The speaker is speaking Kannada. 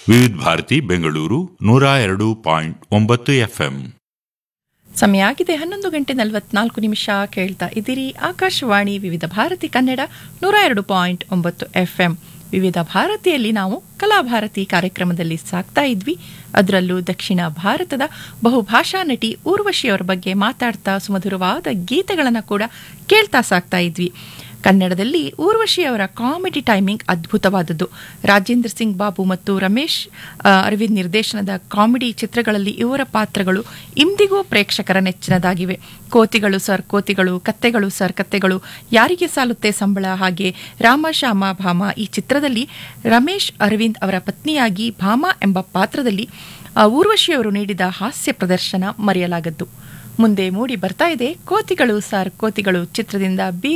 ವಿವಿಧ ಭಾರತಿ ಬೆಂಗಳೂರು ನೂರ ಎರಡು ಪಾಯಿಂಟ್ ಒಂಬತ್ತು ಎಫ್ಎಂ ಸಮಯ ಆಗಿದೆ ಹನ್ನೊಂದು ಗಂಟೆ ನಲವತ್ನಾಲ್ಕು ನಿಮಿಷ ಕೇಳ್ತಾ ಇದ್ದೀರಿ ಆಕಾಶವಾಣಿ ವಿವಿಧ ಭಾರತಿ ಕನ್ನಡ ನೂರ ಎರಡು ಪಾಯಿಂಟ್ ಒಂಬತ್ತು ಎಫ್ ಎಂ ವಿವಿಧ ಭಾರತಿಯಲ್ಲಿ ನಾವು ಕಲಾಭಾರತಿ ಕಾರ್ಯಕ್ರಮದಲ್ಲಿ ಸಾಕ್ತಾ ಇದ್ವಿ ಅದರಲ್ಲೂ ದಕ್ಷಿಣ ಭಾರತದ ಬಹುಭಾಷಾ ನಟಿ ಊರ್ವಶಿಯವರ ಬಗ್ಗೆ ಮಾತಾಡ್ತಾ ಸುಮಧುರವಾದ ಗೀತೆಗಳನ್ನು ಕೂಡ ಕೇಳ್ತಾ ಸಾಕ್ತಾ ಇದ್ವಿ ಕನ್ನಡದಲ್ಲಿ ಊರ್ವಶಿ ಅವರ ಕಾಮಿಡಿ ಟೈಮಿಂಗ್ ಅದ್ಭುತವಾದದ್ದು ರಾಜೇಂದ್ರ ಸಿಂಗ್ ಬಾಬು ಮತ್ತು ರಮೇಶ್ ಆ, ಅರವಿಂದ್ ನಿರ್ದೇಶನದ ಕಾಮಿಡಿ ಚಿತ್ರಗಳಲ್ಲಿ ಇವರ ಪಾತ್ರಗಳು ಇಂದಿಗೂ ಪ್ರೇಕ್ಷಕರ ನೆಚ್ಚಿನದಾಗಿವೆ ಕೋತಿಗಳು ಸರ್ ಕೋತಿಗಳು ಕತ್ತೆಗಳು ಸರ್ ಕತ್ತೆಗಳು ಯಾರಿಗೆ ಸಾಲುತ್ತೆ ಸಂಬಳ ಹಾಗೆ ರಾಮ ಶ್ಯಾಮ ಭಾಮ ಈ ಚಿತ್ರದಲ್ಲಿ ರಮೇಶ್ ಅರವಿಂದ್ ಅವರ ಪತ್ನಿಯಾಗಿ ಭಾಮ ಎಂಬ ಪಾತ್ರದಲ್ಲಿ ಆ, ಊರ್ವಶಿಯವರು ನೀಡಿದ ಹಾಸ್ಯ ಪ್ರದರ್ಶನ ಮರೆಯಲಾಗದ್ದು ಮುಂದೆ ಮೂಡಿ ಬರ್ತಾ ಇದೆ ಕೋತಿಗಳು ಸಾರ್ ಕೋತಿಗಳು ಚಿತ್ರದಿಂದ ಬಿ